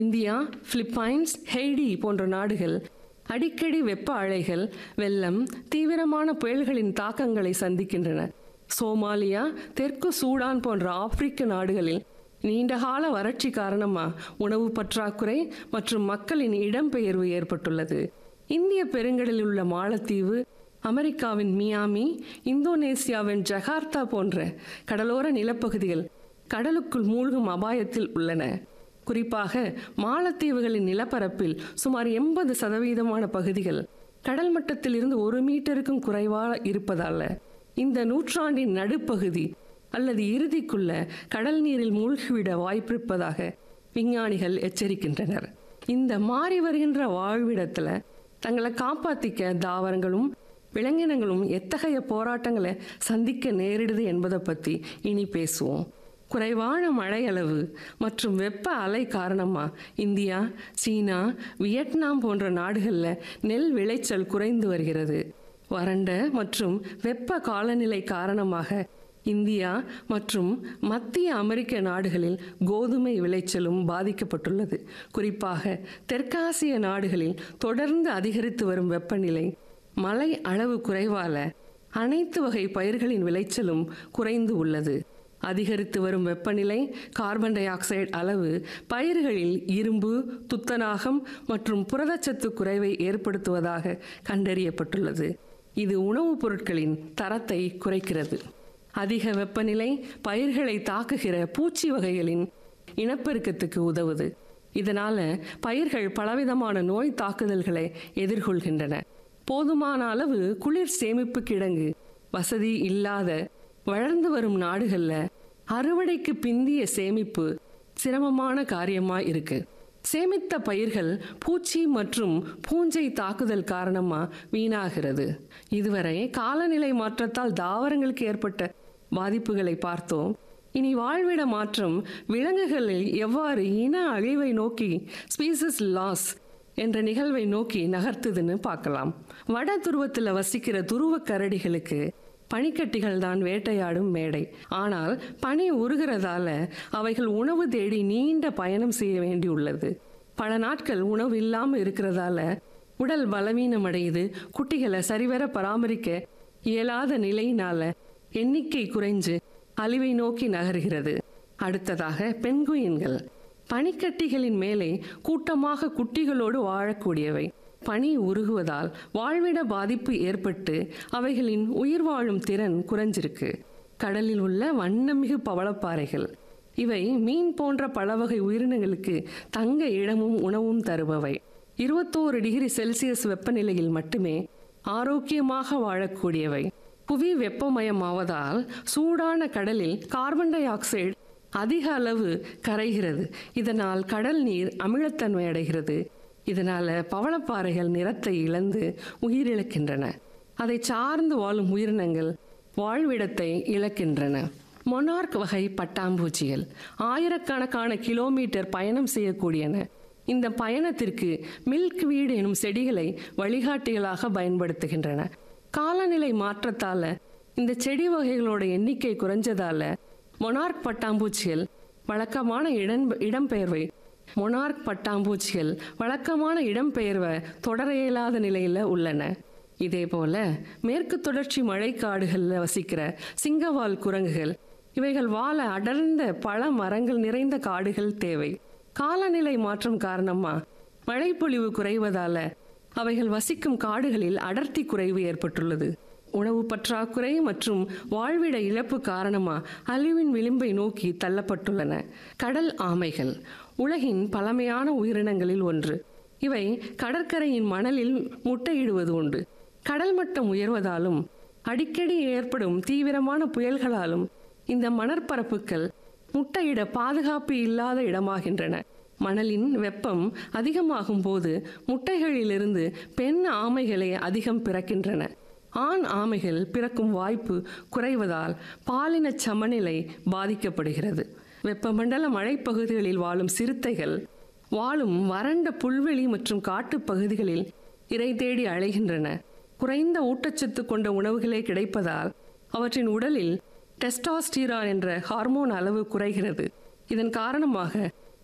India Philippines Haiti போன்ற நாடுகள் அடிக்கடி வெப்ப அலைகள் வெள்ளம் தீவிரமான புயல்களின் தாக்கங்களை சந்திக்கின்றன சோமாலியா தெற்கு சூடான் போன்ற ஆப்பிரிக்க நாடுகளில் நீண்டகால வறட்சி காரணமா உணவு பற்றாக்குறை மற்றும் மக்களின் இடம்பெயர்வு ஏற்பட்டுள்ளது இந்திய பெருங்கடலில் உள்ள மாலத்தீவு அமெரிக்காவின் மியாமி இந்தோனேசியாவின் ஜகார்த்தா போன்ற கடலோர நிலப்பகுதிகள் கடலுக்குள் மூழ்கும் அபாயத்தில் உள்ளன குறிப்பாக மாலத்தீவுகளின் நிலப்பரப்பில் சுமார் எண்பது சதவீதமான பகுதிகள் கடல் மட்டத்தில் இருந்து ஒரு மீட்டருக்கும் குறைவாக இருப்பதால இந்த நூற்றாண்டின் நடுப்பகுதி அல்லது இறுதிக்குள்ள கடல் நீரில் மூழ்கிவிட வாய்ப்பிருப்பதாக விஞ்ஞானிகள் எச்சரிக்கின்றனர் இந்த மாறி வருகின்ற வாழ்விடத்துல தங்களை காப்பாத்திக்க தாவரங்களும் விலங்கினங்களும் எத்தகைய போராட்டங்களை சந்திக்க நேரிடுது என்பதை பத்தி இனி பேசுவோம் குறைவான மழையளவு மற்றும் வெப்ப அலை காரணமா இந்தியா சீனா வியட்நாம் போன்ற நாடுகளில் நெல் விளைச்சல் குறைந்து வருகிறது வறண்ட மற்றும் வெப்ப காலநிலை காரணமாக இந்தியா மற்றும் மத்திய அமெரிக்க நாடுகளில் கோதுமை விளைச்சலும் பாதிக்கப்பட்டுள்ளது குறிப்பாக தெற்காசிய நாடுகளில் தொடர்ந்து அதிகரித்து வரும் வெப்பநிலை மழை அளவு குறைவால அனைத்து வகை பயிர்களின் விளைச்சலும் குறைந்து உள்ளது அதிகரித்து வரும் வெப்பநிலை கார்பன் டை ஆக்சைடு அளவு பயிர்களில் இரும்பு துத்தநாகம் மற்றும் புரதச்சத்து குறைவை ஏற்படுத்துவதாக கண்டறியப்பட்டுள்ளது இது உணவுப் பொருட்களின் தரத்தை குறைக்கிறது அதிக வெப்பநிலை பயிர்களை தாக்குகிற பூச்சி வகைகளின் இனப்பெருக்கத்துக்கு உதவுது இதனால பயிர்கள் பலவிதமான நோய் தாக்குதல்களை எதிர்கொள்கின்றன போதுமான அளவு குளிர் சேமிப்பு கிடங்கு வசதி இல்லாத வளர்ந்து வரும் நாடுகள்ல அறுவடைக்கு பிந்திய சேமிப்பு சிரமமான காரியமா இருக்கு சேமித்த பயிர்கள் பூச்சி மற்றும் பூஞ்சை தாக்குதல் காரணமா வீணாகிறது இதுவரை காலநிலை மாற்றத்தால் தாவரங்களுக்கு ஏற்பட்ட பாதிப்புகளை பார்த்தோம் இனி வாழ்விட மாற்றம் விலங்குகளில் எவ்வாறு இன அழிவை நோக்கி ஸ்பீசஸ் லாஸ் என்ற நிகழ்வை நோக்கி நகர்த்துதுன்னு பார்க்கலாம் வட துருவத்தில் வசிக்கிற துருவ கரடிகளுக்கு பனிக்கட்டிகள் தான் வேட்டையாடும் மேடை ஆனால் பனி உருகிறதால அவைகள் உணவு தேடி நீண்ட பயணம் செய்ய வேண்டியுள்ளது பல நாட்கள் உணவு இல்லாமல் இருக்கிறதால உடல் பலவீனம் அடையுது குட்டிகளை சரிவர பராமரிக்க இயலாத நிலையினால எண்ணிக்கை குறைஞ்சு அழிவை நோக்கி நகர்கிறது அடுத்ததாக பெண்குயின்கள் பனிக்கட்டிகளின் மேலே கூட்டமாக குட்டிகளோடு வாழக்கூடியவை பனி உருகுவதால் வாழ்விட பாதிப்பு ஏற்பட்டு அவைகளின் உயிர் வாழும் திறன் குறைஞ்சிருக்கு கடலில் உள்ள வண்ணமிகு பவளப்பாறைகள் இவை மீன் போன்ற பல வகை உயிரினங்களுக்கு தங்க இடமும் உணவும் தருபவை இருபத்தோரு டிகிரி செல்சியஸ் வெப்பநிலையில் மட்டுமே ஆரோக்கியமாக வாழக்கூடியவை புவி வெப்பமயமாவதால் சூடான கடலில் கார்பன் டை ஆக்சைடு அதிக அளவு கரைகிறது இதனால் கடல் நீர் அமிலத்தன்மை அடைகிறது இதனால பவளப்பாறைகள் நிறத்தை இழந்து உயிரிழக்கின்றன அதை சார்ந்து வாழும் உயிரினங்கள் வாழ்விடத்தை இழக்கின்றன மொனார்க் வகை பட்டாம்பூச்சிகள் ஆயிரக்கணக்கான கிலோமீட்டர் பயணம் செய்யக்கூடியன இந்த பயணத்திற்கு மில்க் வீடு எனும் செடிகளை வழிகாட்டிகளாக பயன்படுத்துகின்றன காலநிலை மாற்றத்தால இந்த செடி வகைகளோட எண்ணிக்கை குறைஞ்சதால மொனார்க் பட்டாம்பூச்சிகள் வழக்கமான இடம் இடம்பெயர்வை மொனார்க் பட்டாம்பூச்சிகள் வழக்கமான இடம்பெயர்வை தொடர இயலாத நிலையில் உள்ளன இதே போல மேற்கு தொடர்ச்சி மழைக்காடுகளில் வசிக்கிற சிங்கவால் குரங்குகள் இவைகள் வாழ அடர்ந்த பல மரங்கள் நிறைந்த காடுகள் தேவை காலநிலை மாற்றம் காரணமா மழைப்பொழிவு குறைவதால அவைகள் வசிக்கும் காடுகளில் அடர்த்தி குறைவு ஏற்பட்டுள்ளது உணவு பற்றாக்குறை மற்றும் வாழ்விட இழப்பு காரணமா அழிவின் விளிம்பை நோக்கி தள்ளப்பட்டுள்ளன கடல் ஆமைகள் உலகின் பழமையான உயிரினங்களில் ஒன்று இவை கடற்கரையின் மணலில் முட்டையிடுவது உண்டு கடல் மட்டம் உயர்வதாலும் அடிக்கடி ஏற்படும் தீவிரமான புயல்களாலும் இந்த மணற்பரப்புகள் முட்டையிட பாதுகாப்பு இல்லாத இடமாகின்றன மணலின் வெப்பம் அதிகமாகும் போது முட்டைகளிலிருந்து பெண் ஆமைகளே அதிகம் பிறக்கின்றன ஆண் ஆமைகள் பிறக்கும் வாய்ப்பு குறைவதால் பாலின சமநிலை பாதிக்கப்படுகிறது வெப்பமண்டல மழைப்பகுதிகளில் வாழும் சிறுத்தைகள் வாழும் வறண்ட புல்வெளி மற்றும் காட்டுப் பகுதிகளில் இறை தேடி அலைகின்றன குறைந்த ஊட்டச்சத்து கொண்ட உணவுகளே கிடைப்பதால் அவற்றின் உடலில் டெஸ்டாஸ்டிரான் என்ற ஹார்மோன் அளவு குறைகிறது இதன் காரணமாக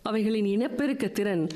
அவைகளின் இனப்பெருக்க திறன்